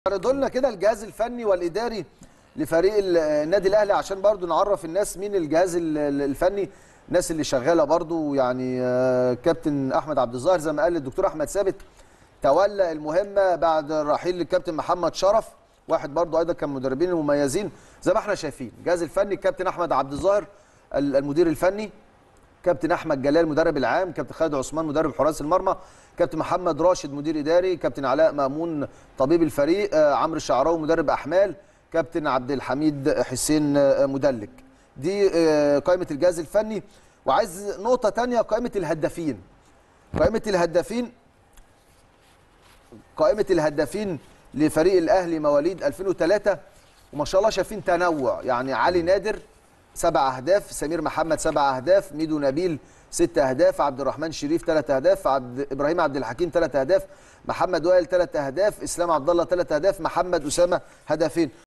عرضوا لنا كده الجهاز الفني والاداري لفريق ال- النادي الاهلي عشان برضو نعرف الناس مين الجهاز ال- ال- الفني الناس اللي شغاله برضو يعني آه، كابتن احمد عبد الظاهر زي ما قال الدكتور احمد ثابت تولى المهمه بعد رحيل الكابتن محمد شرف واحد برضو ايضا كان مدربين المميزين زي ما احنا شايفين الجهاز الفني الكابتن احمد عبد الظاهر ال- المدير الفني كابتن احمد جلال مدرب العام كابتن خالد عثمان مدرب حراس المرمى كابتن محمد راشد مدير اداري كابتن علاء مامون طبيب الفريق آه، عمرو الشعراوي مدرب احمال كابتن عبد الحميد حسين آه، مدلك دي آه، قائمه الجهاز الفني وعايز نقطه تانية قائمه الهدافين قائمه الهدافين قائمه الهدافين لفريق الاهلي مواليد 2003 وما شاء الله شايفين تنوع يعني علي نادر سبع اهداف سمير محمد سبع اهداف ميدو نبيل ست اهداف عبد الرحمن شريف ثلاث اهداف عبد ابراهيم عبد الحكيم ثلاث اهداف محمد وائل ثلاث اهداف اسلام عبد الله ثلاث اهداف محمد اسامه هدفين